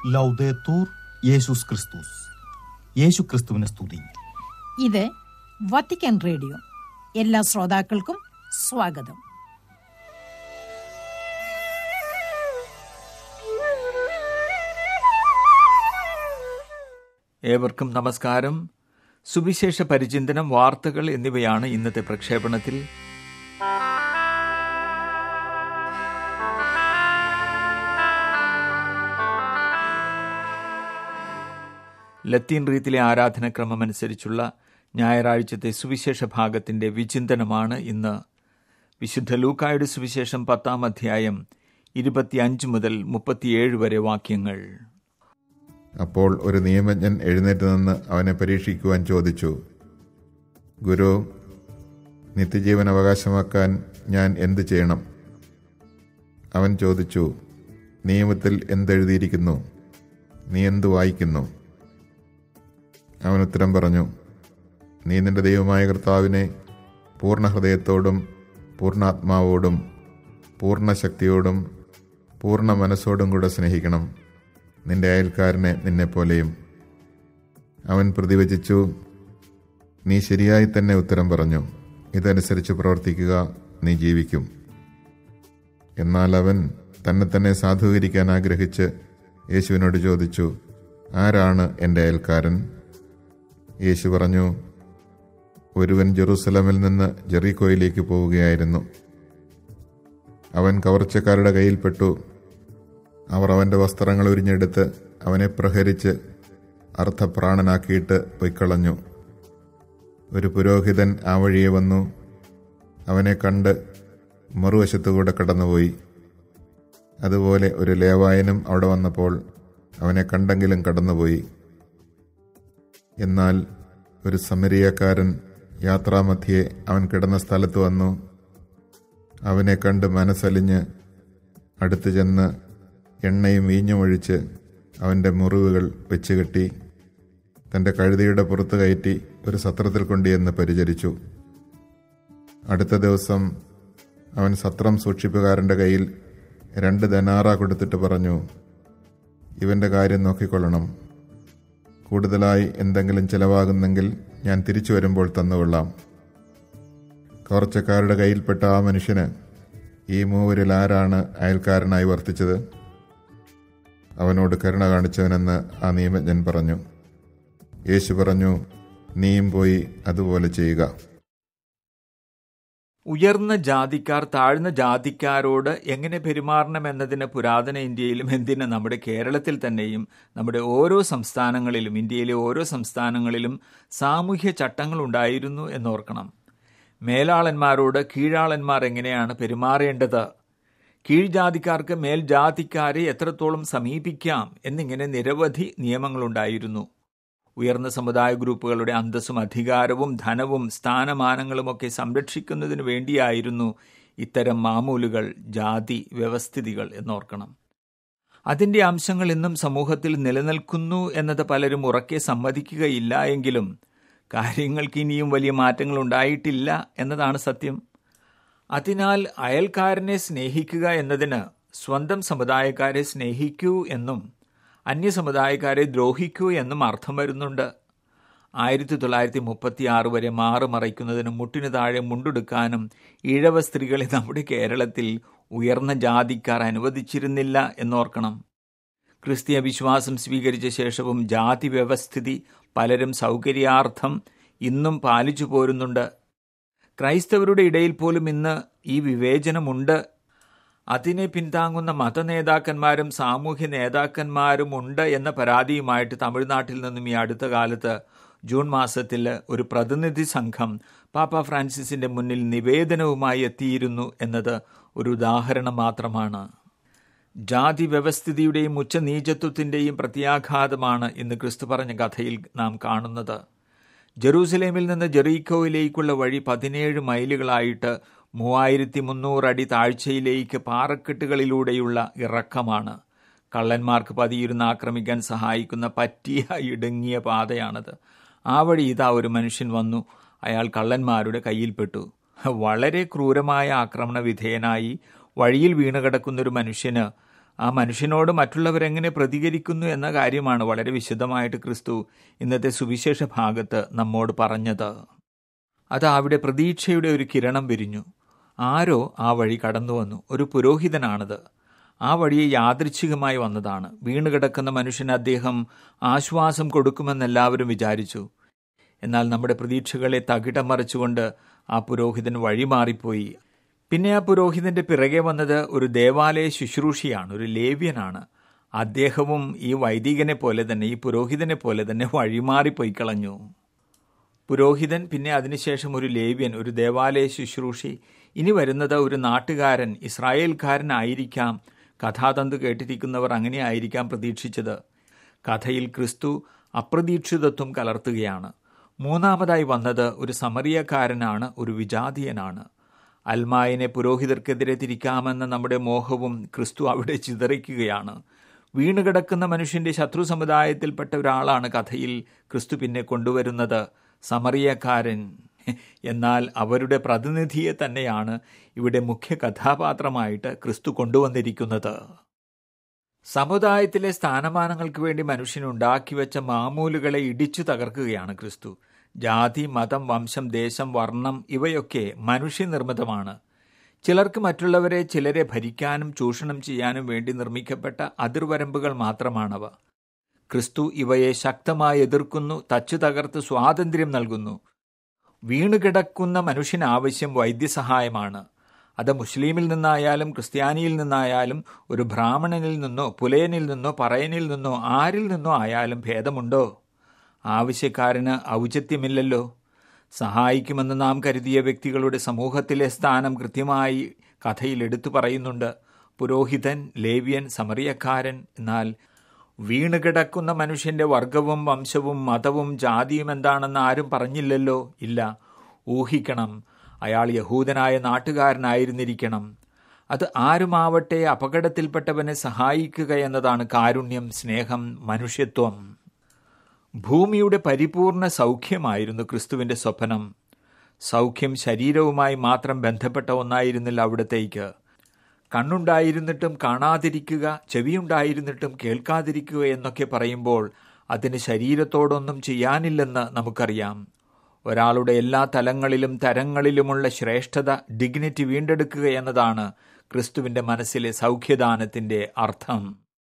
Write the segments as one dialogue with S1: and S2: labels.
S1: ലൗദേത്തൂർ യേശുസ് ക്രിസ്തുസ് യേശു ക്രിസ്തുവിനെ സ്തുതി
S2: ഇത് വത്തിക്കാൻ റേഡിയോ എല്ലാ ശ്രോതാക്കൾക്കും സ്വാഗതം
S3: ഏവർക്കും നമസ്കാരം സുവിശേഷ പരിചിന്തനം വാർത്തകൾ എന്നിവയാണ് ഇന്നത്തെ പ്രക്ഷേപണത്തിൽ ലത്തീൻ റീത്തിലെ ആരാധനക്രമമനുസരിച്ചുള്ള ഞായറാഴ്ചത്തെ സുവിശേഷ ഭാഗത്തിന്റെ വിചിന്തനമാണ് ഇന്ന് വിശുദ്ധ ലൂക്കായുടെ സുവിശേഷം പത്താം അധ്യായം ഇരുപത്തിയഞ്ച് മുതൽ മുപ്പത്തിയേഴ് വരെ വാക്യങ്ങൾ
S4: അപ്പോൾ ഒരു നിയമജ്ഞൻ എഴുന്നേറ്റ് നിന്ന് അവനെ പരീക്ഷിക്കുവാൻ ചോദിച്ചു ഗുരു നിത്യജീവൻ അവകാശമാക്കാൻ ഞാൻ എന്ത് ചെയ്യണം അവൻ ചോദിച്ചു നിയമത്തിൽ എന്തെഴുതിയിരിക്കുന്നു നീ എന്ത് വായിക്കുന്നു അവൻ ഉത്തരം പറഞ്ഞു നീ നിന്റെ ദൈവമായ കർത്താവിനെ പൂർണ്ണ ഹൃദയത്തോടും പൂർണ്ണാത്മാവോടും പൂർണ്ണ ശക്തിയോടും പൂർണ്ണ മനസ്സോടും കൂടെ സ്നേഹിക്കണം നിന്റെ അയൽക്കാരനെ നിന്നെപ്പോലെയും അവൻ പ്രതിവചിച്ചു നീ ശരിയായി തന്നെ ഉത്തരം പറഞ്ഞു ഇതനുസരിച്ച് പ്രവർത്തിക്കുക നീ ജീവിക്കും എന്നാൽ അവൻ തന്നെ തന്നെ സാധൂകരിക്കാൻ ആഗ്രഹിച്ച് യേശുവിനോട് ചോദിച്ചു ആരാണ് എൻ്റെ അയൽക്കാരൻ യേശു പറഞ്ഞു ഒരുവൻ ജെറൂസലമിൽ നിന്ന് ജെറീക്കോയിലേക്ക് പോവുകയായിരുന്നു അവൻ കവർച്ചക്കാരുടെ കയ്യിൽപ്പെട്ടു അവർ അവന്റെ വസ്ത്രങ്ങൾ ഉരിഞ്ഞെടുത്ത് അവനെ പ്രഹരിച്ച് അർത്ഥപ്രാണനാക്കിയിട്ട് പൊയ്ക്കളഞ്ഞു ഒരു പുരോഹിതൻ ആ വഴിയെ വന്നു അവനെ കണ്ട് മറുവശത്തുകൂടെ കടന്നുപോയി അതുപോലെ ഒരു ലേവായനും അവിടെ വന്നപ്പോൾ അവനെ കണ്ടെങ്കിലും കടന്നുപോയി എന്നാൽ ഒരു സമരിയക്കാരൻ യാത്രാമധ്യേ അവൻ കിടന്ന സ്ഥലത്ത് വന്നു അവനെ കണ്ട് മനസ്സലിഞ്ഞ് അടുത്തു ചെന്ന് എണ്ണയും വീഞ്ഞുമൊഴിച്ച് അവൻ്റെ മുറിവുകൾ വെച്ചുകെട്ടി തൻ്റെ കഴുതയുടെ പുറത്ത് കയറ്റി ഒരു സത്രത്തിൽ കൊണ്ടുചെന്ന് പരിചരിച്ചു അടുത്ത ദിവസം അവൻ സത്രം സൂക്ഷിപ്പുകാരൻ്റെ കയ്യിൽ രണ്ട് ധനാറ കൊടുത്തിട്ട് പറഞ്ഞു ഇവൻ്റെ കാര്യം നോക്കിക്കൊള്ളണം കൂടുതലായി എന്തെങ്കിലും ചിലവാകുന്നെങ്കിൽ ഞാൻ തിരിച്ചു വരുമ്പോൾ തന്നുകൊള്ളാം കവർച്ചക്കാരുടെ കയ്യിൽപ്പെട്ട ആ മനുഷ്യന് ഈ മൂവരിൽ ആരാണ് അയൽക്കാരനായി വർത്തിച്ചത് അവനോട് കരുണ കാണിച്ചവനെന്ന് ആ നിയമജ്ഞൻ പറഞ്ഞു യേശു പറഞ്ഞു നീയും പോയി അതുപോലെ ചെയ്യുക
S3: ഉയർന്ന ജാതിക്കാർ താഴ്ന്ന ജാതിക്കാരോട് എങ്ങനെ പെരുമാറണമെന്നതിന് പുരാതന ഇന്ത്യയിലും എന്തിന് നമ്മുടെ കേരളത്തിൽ തന്നെയും നമ്മുടെ ഓരോ സംസ്ഥാനങ്ങളിലും ഇന്ത്യയിലെ ഓരോ സംസ്ഥാനങ്ങളിലും സാമൂഹ്യ ചട്ടങ്ങൾ ഉണ്ടായിരുന്നു എന്നോർക്കണം മേലാളന്മാരോട് കീഴാളന്മാർ എങ്ങനെയാണ് പെരുമാറേണ്ടത് കീഴ്ജാതിക്കാർക്ക് മേൽജാതിക്കാരെ എത്രത്തോളം സമീപിക്കാം എന്നിങ്ങനെ നിരവധി നിയമങ്ങളുണ്ടായിരുന്നു ഉയർന്ന സമുദായ ഗ്രൂപ്പുകളുടെ അന്തസ്സും അധികാരവും ധനവും സ്ഥാനമാനങ്ങളുമൊക്കെ സംരക്ഷിക്കുന്നതിനു വേണ്ടിയായിരുന്നു ഇത്തരം മാമൂലുകൾ ജാതി വ്യവസ്ഥിതികൾ എന്നോർക്കണം അതിന്റെ അംശങ്ങൾ ഇന്നും സമൂഹത്തിൽ നിലനിൽക്കുന്നു എന്നത് പലരും ഉറക്കെ സമ്മതിക്കുകയില്ല എങ്കിലും കാര്യങ്ങൾക്ക് ഇനിയും വലിയ മാറ്റങ്ങൾ ഉണ്ടായിട്ടില്ല എന്നതാണ് സത്യം അതിനാൽ അയൽക്കാരനെ സ്നേഹിക്കുക എന്നതിന് സ്വന്തം സമുദായക്കാരെ സ്നേഹിക്കൂ എന്നും അന്യസമുദായക്കാരെ ദ്രോഹിക്കൂ എന്നും അർത്ഥം വരുന്നുണ്ട് ആയിരത്തി തൊള്ളായിരത്തി മുപ്പത്തി ആറ് വരെ മാറ് മറയ്ക്കുന്നതിനും മുട്ടിനു താഴെ മുണ്ടെടുക്കാനും ഇഴവ സ്ത്രീകളെ നമ്മുടെ കേരളത്തിൽ ഉയർന്ന ജാതിക്കാർ അനുവദിച്ചിരുന്നില്ല എന്നോർക്കണം ക്രിസ്തീയ വിശ്വാസം സ്വീകരിച്ച ശേഷവും ജാതി വ്യവസ്ഥിതി പലരും സൗകര്യാർത്ഥം ഇന്നും പാലിച്ചു പോരുന്നുണ്ട് ക്രൈസ്തവരുടെ ഇടയിൽ പോലും ഇന്ന് ഈ വിവേചനമുണ്ട് അതിനെ പിന്താങ്ങുന്ന മതനേതാക്കന്മാരും സാമൂഹ്യ നേതാക്കന്മാരും ഉണ്ട് എന്ന പരാതിയുമായിട്ട് തമിഴ്നാട്ടിൽ നിന്നും ഈ അടുത്ത കാലത്ത് ജൂൺ മാസത്തിൽ ഒരു പ്രതിനിധി സംഘം പാപ്പ ഫ്രാൻസിസിന്റെ മുന്നിൽ നിവേദനവുമായി എത്തിയിരുന്നു എന്നത് ഒരു ഉദാഹരണം മാത്രമാണ് ജാതി വ്യവസ്ഥിതിയുടെയും ഉച്ചനീചത്വത്തിന്റെയും പ്രത്യാഘാതമാണ് ഇന്ന് ക്രിസ്തു പറഞ്ഞ കഥയിൽ നാം കാണുന്നത് ജെറൂസലേമിൽ നിന്ന് ജെറീക്കോയിലേക്കുള്ള വഴി പതിനേഴ് മൈലുകളായിട്ട് മൂവായിരത്തി മുന്നൂറ് അടി താഴ്ചയിലേക്ക് പാറക്കെട്ടുകളിലൂടെയുള്ള ഇറക്കമാണ് കള്ളന്മാർക്ക് പതിയിരുന്ന് ആക്രമിക്കാൻ സഹായിക്കുന്ന പറ്റിയ ഇടുങ്ങിയ പാതയാണത് ആ വഴി ഇതാ ഒരു മനുഷ്യൻ വന്നു അയാൾ കള്ളന്മാരുടെ കയ്യിൽപ്പെട്ടു വളരെ ക്രൂരമായ ആക്രമണ വിധേയനായി വഴിയിൽ വീണുകിടക്കുന്നൊരു മനുഷ്യന് ആ മനുഷ്യനോട് മറ്റുള്ളവരെങ്ങനെ പ്രതികരിക്കുന്നു എന്ന കാര്യമാണ് വളരെ വിശദമായിട്ട് ക്രിസ്തു ഇന്നത്തെ സുവിശേഷ ഭാഗത്ത് നമ്മോട് പറഞ്ഞത് അത് അവിടെ പ്രതീക്ഷയുടെ ഒരു കിരണം വിരിഞ്ഞു ആരോ ആ വഴി കടന്നു വന്നു ഒരു പുരോഹിതനാണത് ആ വഴിയെ യാദൃച്ഛികമായി വന്നതാണ് വീണുകിടക്കുന്ന മനുഷ്യന് അദ്ദേഹം ആശ്വാസം കൊടുക്കുമെന്ന് എല്ലാവരും വിചാരിച്ചു എന്നാൽ നമ്മുടെ പ്രതീക്ഷകളെ തകിടം മറിച്ചുകൊണ്ട് ആ പുരോഹിതൻ വഴിമാറിപ്പോയി പിന്നെ ആ പുരോഹിതന്റെ പിറകെ വന്നത് ഒരു ദേവാലയ ശുശ്രൂഷിയാണ് ഒരു ലേവ്യനാണ് അദ്ദേഹവും ഈ വൈദികനെ പോലെ തന്നെ ഈ പുരോഹിതനെ പോലെ തന്നെ വഴിമാറിപ്പോയി കളഞ്ഞു പുരോഹിതൻ പിന്നെ അതിനുശേഷം ഒരു ലേവ്യൻ ഒരു ദേവാലയ ശുശ്രൂഷി ഇനി വരുന്നത് ഒരു നാട്ടുകാരൻ ഇസ്രായേൽക്കാരനായിരിക്കാം കഥാതന്ത് കേട്ടിരിക്കുന്നവർ അങ്ങനെ ആയിരിക്കാം പ്രതീക്ഷിച്ചത് കഥയിൽ ക്രിസ്തു അപ്രതീക്ഷിതത്വം കലർത്തുകയാണ് മൂന്നാമതായി വന്നത് ഒരു സമറിയക്കാരനാണ് ഒരു വിജാതീയനാണ് അൽമായനെ പുരോഹിതർക്കെതിരെ തിരിക്കാമെന്ന നമ്മുടെ മോഹവും ക്രിസ്തു അവിടെ ചിതറിക്കുകയാണ് വീണുകിടക്കുന്ന മനുഷ്യന്റെ ശത്രു സമുദായത്തിൽപ്പെട്ട ഒരാളാണ് കഥയിൽ ക്രിസ്തു പിന്നെ കൊണ്ടുവരുന്നത് സമറിയക്കാരൻ എന്നാൽ അവരുടെ പ്രതിനിധിയെ തന്നെയാണ് ഇവിടെ മുഖ്യ കഥാപാത്രമായിട്ട് ക്രിസ്തു കൊണ്ടുവന്നിരിക്കുന്നത് സമുദായത്തിലെ സ്ഥാനമാനങ്ങൾക്ക് വേണ്ടി മനുഷ്യൻ ഉണ്ടാക്കി വെച്ച മാമൂലുകളെ ഇടിച്ചു തകർക്കുകയാണ് ക്രിസ്തു ജാതി മതം വംശം ദേശം വർണ്ണം ഇവയൊക്കെ മനുഷ്യനിർമ്മിതമാണ് ചിലർക്ക് മറ്റുള്ളവരെ ചിലരെ ഭരിക്കാനും ചൂഷണം ചെയ്യാനും വേണ്ടി നിർമ്മിക്കപ്പെട്ട അതിർവരമ്പുകൾ മാത്രമാണവ ക്രിസ്തു ഇവയെ ശക്തമായി എതിർക്കുന്നു തച്ചു തകർത്ത് സ്വാതന്ത്ര്യം നൽകുന്നു വീണുകിടക്കുന്ന മനുഷ്യന് ആവശ്യം വൈദ്യസഹായമാണ് അത് മുസ്ലിമിൽ നിന്നായാലും ക്രിസ്ത്യാനിയിൽ നിന്നായാലും ഒരു ബ്രാഹ്മണനിൽ നിന്നോ പുലയനിൽ നിന്നോ പറയനിൽ നിന്നോ ആരിൽ നിന്നോ ആയാലും ഭേദമുണ്ടോ ആവശ്യക്കാരന് ഔചിത്യമില്ലല്ലോ സഹായിക്കുമെന്ന് നാം കരുതിയ വ്യക്തികളുടെ സമൂഹത്തിലെ സ്ഥാനം കൃത്യമായി കഥയിൽ എടുത്തു പറയുന്നുണ്ട് പുരോഹിതൻ ലേവ്യൻ സമറിയക്കാരൻ എന്നാൽ വീണുകിടക്കുന്ന മനുഷ്യന്റെ വർഗവും വംശവും മതവും ജാതിയും എന്താണെന്ന് ആരും പറഞ്ഞില്ലല്ലോ ഇല്ല ഊഹിക്കണം അയാൾ യഹൂദനായ നാട്ടുകാരനായിരുന്നിരിക്കണം അത് ആരുമാവട്ടെ അപകടത്തിൽപ്പെട്ടവനെ സഹായിക്കുക എന്നതാണ് കാരുണ്യം സ്നേഹം മനുഷ്യത്വം ഭൂമിയുടെ പരിപൂർണ സൗഖ്യമായിരുന്നു ക്രിസ്തുവിന്റെ സ്വപ്നം സൗഖ്യം ശരീരവുമായി മാത്രം ബന്ധപ്പെട്ട ഒന്നായിരുന്നില്ല അവിടത്തേക്ക് കണ്ണുണ്ടായിരുന്നിട്ടും കാണാതിരിക്കുക ചെവിയുണ്ടായിരുന്നിട്ടും കേൾക്കാതിരിക്കുക എന്നൊക്കെ പറയുമ്പോൾ അതിന് ശരീരത്തോടൊന്നും ചെയ്യാനില്ലെന്ന് നമുക്കറിയാം ഒരാളുടെ എല്ലാ തലങ്ങളിലും തരങ്ങളിലുമുള്ള ശ്രേഷ്ഠത ഡിഗ്നിറ്റി വീണ്ടെടുക്കുക എന്നതാണ് ക്രിസ്തുവിന്റെ മനസ്സിലെ സൗഖ്യദാനത്തിന്റെ അർത്ഥം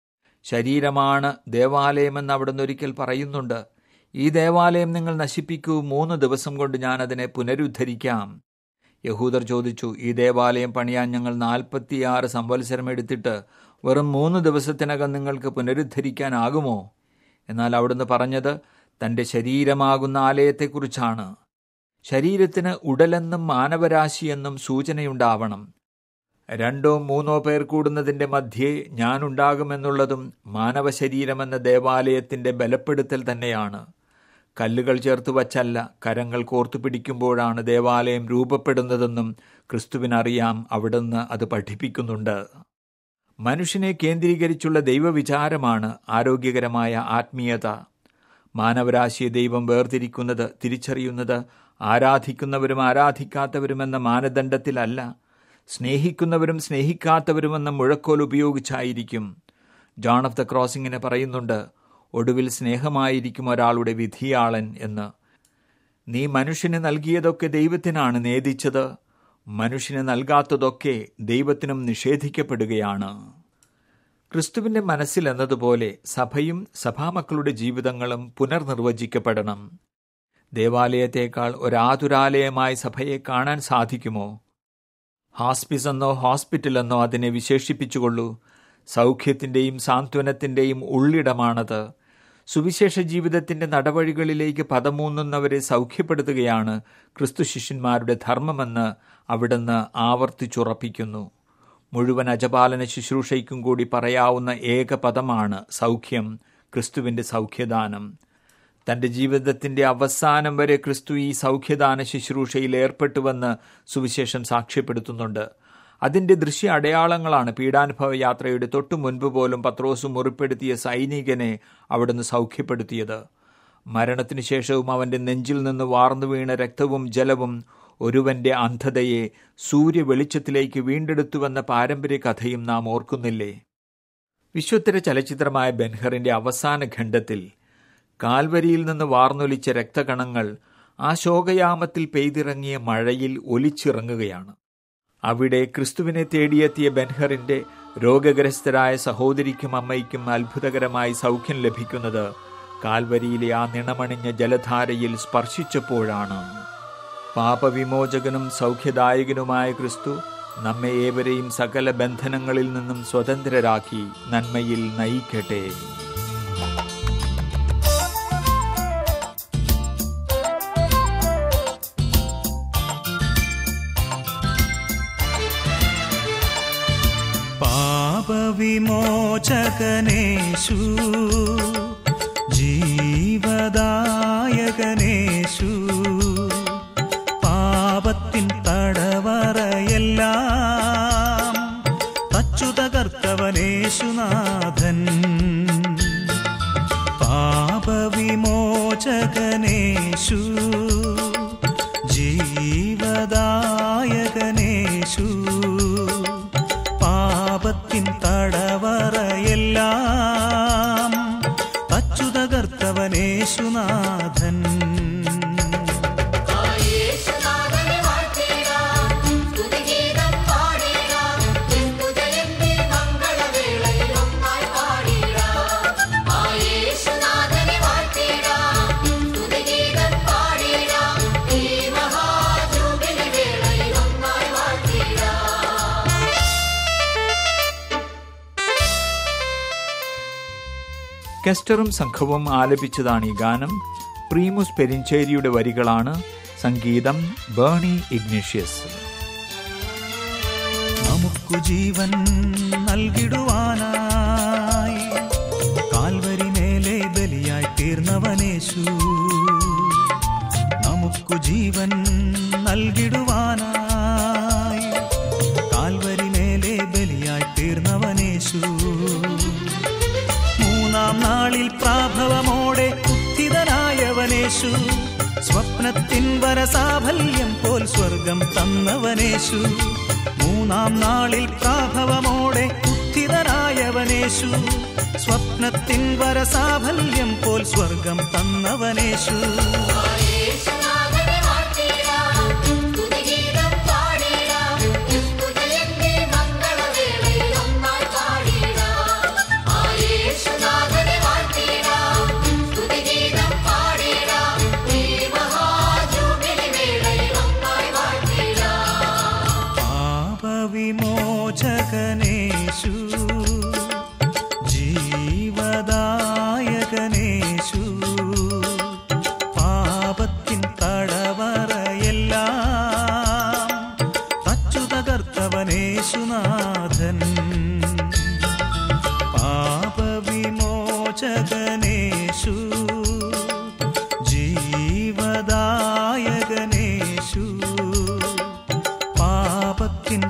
S3: ശരീരമാണ് ദേവാലയമെന്ന് അവിടുന്ന് ഒരിക്കൽ പറയുന്നുണ്ട് ഈ ദേവാലയം നിങ്ങൾ നശിപ്പിക്കൂ മൂന്ന് ദിവസം കൊണ്ട് ഞാൻ അതിനെ പുനരുദ്ധരിക്കാം യഹൂദർ ചോദിച്ചു ഈ ദേവാലയം പണിയാൻ ഞങ്ങൾ നാൽപ്പത്തിയാറ് സംവത്സരം എടുത്തിട്ട് വെറും മൂന്ന് ദിവസത്തിനകം നിങ്ങൾക്ക് പുനരുദ്ധരിക്കാനാകുമോ എന്നാൽ അവിടുന്ന് പറഞ്ഞത് തന്റെ ശരീരമാകുന്ന ആലയത്തെക്കുറിച്ചാണ് ശരീരത്തിന് ഉടലെന്നും മാനവരാശിയെന്നും സൂചനയുണ്ടാവണം രണ്ടോ മൂന്നോ പേർ കൂടുന്നതിന്റെ മധ്യേ ഞാനുണ്ടാകുമെന്നുള്ളതും മാനവ ശരീരമെന്ന ദേവാലയത്തിന്റെ ബലപ്പെടുത്തൽ തന്നെയാണ് കല്ലുകൾ ചേർത്ത് വച്ചല്ല കരങ്ങൾ കോർത്തു പിടിക്കുമ്പോഴാണ് ദേവാലയം രൂപപ്പെടുന്നതെന്നും ക്രിസ്തുവിനറിയാം അവിടുന്ന് അത് പഠിപ്പിക്കുന്നുണ്ട് മനുഷ്യനെ കേന്ദ്രീകരിച്ചുള്ള ദൈവവിചാരമാണ് ആരോഗ്യകരമായ ആത്മീയത മാനവരാശിയെ ദൈവം വേർതിരിക്കുന്നത് തിരിച്ചറിയുന്നത് ആരാധിക്കുന്നവരും ആരാധിക്കാത്തവരുമെന്ന മാനദണ്ഡത്തിലല്ല സ്നേഹിക്കുന്നവരും സ്നേഹിക്കാത്തവരുമെന്ന മുഴക്കോൽ ഉപയോഗിച്ചായിരിക്കും ജോൺ ഓഫ് ദ ക്രോസിങ്ങിനെ പറയുന്നുണ്ട് ഒടുവിൽ സ്നേഹമായിരിക്കും ഒരാളുടെ വിധിയാളൻ എന്ന് നീ മനുഷ്യന് നൽകിയതൊക്കെ ദൈവത്തിനാണ് നേദിച്ചത് മനുഷ്യന് നൽകാത്തതൊക്കെ ദൈവത്തിനും നിഷേധിക്കപ്പെടുകയാണ് ക്രിസ്തുവിന്റെ മനസ്സിൽ എന്നതുപോലെ സഭയും സഭാമക്കളുടെ ജീവിതങ്ങളും പുനർനിർവചിക്കപ്പെടണം ദേവാലയത്തേക്കാൾ ഒരാതുരാലയമായി സഭയെ കാണാൻ സാധിക്കുമോ ഹോസ്പിസ് എന്നോ ഹോസ്പിറ്റൽ എന്നോ അതിനെ വിശേഷിപ്പിച്ചുകൊള്ളൂ സൗഖ്യത്തിൻ്റെയും സാന്ത്വനത്തിൻ്റെയും ഉള്ളിടമാണത് സുവിശേഷ ജീവിതത്തിന്റെ നടവഴികളിലേക്ക് പദമൂന്നുന്നവരെ സൗഖ്യപ്പെടുത്തുകയാണ് ക്രിസ്തു ശിഷ്യന്മാരുടെ ധർമ്മമെന്ന് അവിടുന്ന് ആവർത്തിച്ചുറപ്പിക്കുന്നു മുഴുവൻ അജപാലന ശുശ്രൂഷയ്ക്കും കൂടി പറയാവുന്ന ഏക പദമാണ് സൗഖ്യം ക്രിസ്തുവിന്റെ സൗഖ്യദാനം തന്റെ ജീവിതത്തിന്റെ അവസാനം വരെ ക്രിസ്തു ഈ സൗഖ്യദാന ശുശ്രൂഷയിൽ ഏർപ്പെട്ടുവെന്ന് സുവിശേഷം സാക്ഷ്യപ്പെടുത്തുന്നുണ്ട് അതിന്റെ ദൃശ്യ അടയാളങ്ങളാണ് പീഡാനുഭവ യാത്രയുടെ തൊട്ടു മുൻപ് പോലും പത്രോസ് മുറിപ്പെടുത്തിയ സൈനികനെ അവിടുന്ന് സൗഖ്യപ്പെടുത്തിയത് മരണത്തിനു ശേഷവും അവന്റെ നെഞ്ചിൽ നിന്ന് വാർന്നു വീണ രക്തവും ജലവും ഒരുവന്റെ അന്ധതയെ സൂര്യ വെളിച്ചത്തിലേക്ക് വീണ്ടെടുത്തുവെന്ന പാരമ്പര്യ കഥയും നാം ഓർക്കുന്നില്ലേ വിശ്വോത്തര ചലച്ചിത്രമായ ബെൻഹറിന്റെ അവസാന ഖണ്ഡത്തിൽ കാൽവരിയിൽ നിന്ന് വാർന്നൊലിച്ച രക്തകണങ്ങൾ ആ ശോകയാമത്തിൽ പെയ്തിറങ്ങിയ മഴയിൽ ഒലിച്ചിറങ്ങുകയാണ് അവിടെ ക്രിസ്തുവിനെ തേടിയെത്തിയ ബെൻഹറിന്റെ രോഗഗ്രസ്തരായ സഹോദരിക്കും അമ്മയ്ക്കും അത്ഭുതകരമായി സൗഖ്യം ലഭിക്കുന്നത് കാൽവരിയിലെ ആ നിണമണിഞ്ഞ ജലധാരയിൽ സ്പർശിച്ചപ്പോഴാണ് പാപവിമോചകനും സൗഖ്യദായകനുമായ ക്രിസ്തു നമ്മെ ഏവരെയും സകല ബന്ധനങ്ങളിൽ നിന്നും സ്വതന്ത്രരാക്കി നന്മയിൽ നയിക്കട്ടെ
S5: പാപവിമോചകനേഷു ജീവദായകനേഷു പാപത്തിൻ തടവറയെല്ലാം തച്ചു തകർത്തവനേശുനാഥൻ പാപവിമോചകനേഷു ജീവദായകനേഷു പാപത്തിൻ തടവറയെല്ലാം തച്ചു തകർത്തവനേശുനാഥൻ
S3: കെസ്റ്ററും സംഘവും ആലപിച്ചതാണ് ഈ ഗാനം പ്രീമുസ് പെരിഞ്ചേരിയുടെ വരികളാണ് സംഗീതം ബേണി ഇഗ്നീഷ്യസ്
S5: നമുക്കു ജീവൻ നൽകിടുവാനായി കാൽവരി മേലെ ബലിയായി തീർന്നവനേശു നമുക്കു ജീവൻ നൽകിടുവാനായി കാൽവരി മേലെ ബലിയായി തീർന്നവനേശു മൂന്നാം നാളിൽ പ്രാഭവമോടെ ഉത്ഥിതനായവനേശു സ്വപ്നത്തിൻ വരസാഫല്യം പോൽ സ്വർഗം തന്നവനേശു മൂന്നാം നാളിൽ പ്രാഭവമോടെ ഉത്ഥിതനായവനേശു സ്വപ്നത്തിൻ വരസാഫല്യം പോൽ സ്വർഗം തന്നവനേശു പാപവിമോചകനേഷു ജീവദായകനേഷു പാപത്തിൻ തടവറയെല്ലാം തച്ചു തകർത്തവനേശുനാഥൻ പാപവിമോചകനേഷു ജീവദായകനേഷു പാപത്തിൻ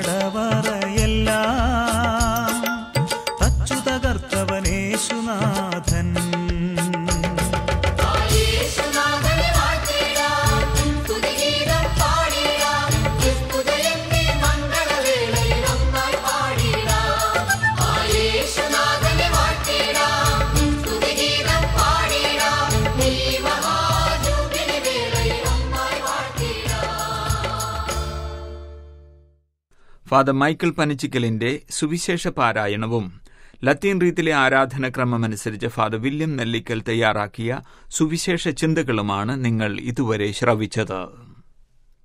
S5: തടവറയെല്ലാം തച്ചു തകർത്തവനേശുനാഥൻ
S3: ഫാദർ മൈക്കിൾ പനച്ചിക്കലിന്റെ സുവിശേഷ പാരായണവും ലത്തീൻ റീത്തിലെ ആരാധനക്രമമനുസരിച്ച് ഫാദർ വില്യം നെല്ലിക്കൽ തയ്യാറാക്കിയ സുവിശേഷ ചിന്തകളുമാണ് നിങ്ങൾ ഇതുവരെ ശ്രവിച്ചത്